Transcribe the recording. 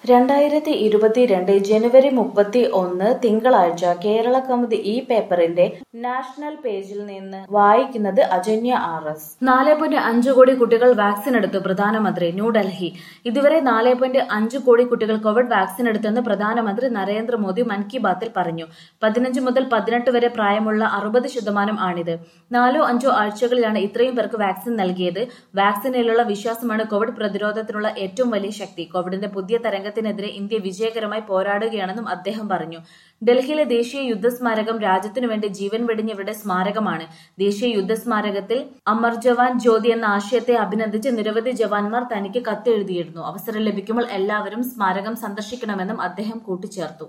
രണ്ടായിരത്തി ഇരുപത്തിരണ്ട് ജനുവരി മുപ്പത്തി ഒന്ന് തിങ്കളാഴ്ച കേരള കൗമുദി ഈ പേപ്പറിന്റെ നാഷണൽ പേജിൽ നിന്ന് വായിക്കുന്നത് അജന്യ ആർ എസ് നാല് പോയിന്റ് അഞ്ച് കോടി കുട്ടികൾ വാക്സിൻ എടുത്തു പ്രധാനമന്ത്രി ന്യൂഡൽഹി ഇതുവരെ നാല് പോയിന്റ് അഞ്ച് കോടി കുട്ടികൾ കോവിഡ് വാക്സിൻ എടുത്തെന്ന് പ്രധാനമന്ത്രി നരേന്ദ്രമോദി മൻ കി ബാത്തിൽ പറഞ്ഞു പതിനഞ്ച് മുതൽ പതിനെട്ട് വരെ പ്രായമുള്ള അറുപത് ശതമാനം ആണിത് നാലോ അഞ്ചോ ആഴ്ചകളിലാണ് ഇത്രയും പേർക്ക് വാക്സിൻ നൽകിയത് വാക്സിനിലുള്ള വിശ്വാസമാണ് കോവിഡ് പ്രതിരോധത്തിനുള്ള ഏറ്റവും വലിയ ശക്തി കോവിഡിന്റെ പുതിയ തരംഗത്തിനെതിരെ ഇന്ത്യ വിജയകരമായി പോരാടുകയാണെന്നും അദ്ദേഹം പറഞ്ഞു ഡൽഹിയിലെ ദേശീയ യുദ്ധസ്മാരകം രാജ്യത്തിനു വേണ്ടി ജീവൻ വെടിഞ്ഞവരുടെ സ്മാരകമാണ് ദേശീയ യുദ്ധസ്മാരകത്തിൽ അമർ ജവാൻ ജ്യോതി എന്ന ആശയത്തെ അഭിനന്ദിച്ച് നിരവധി ജവാന്മാർ തനിക്ക് കത്തെഴുതിയിരുന്നു അവസരം ലഭിക്കുമ്പോൾ എല്ലാവരും സ്മാരകം സന്ദർശിക്കണമെന്നും അദ്ദേഹം കൂട്ടിച്ചേർത്തു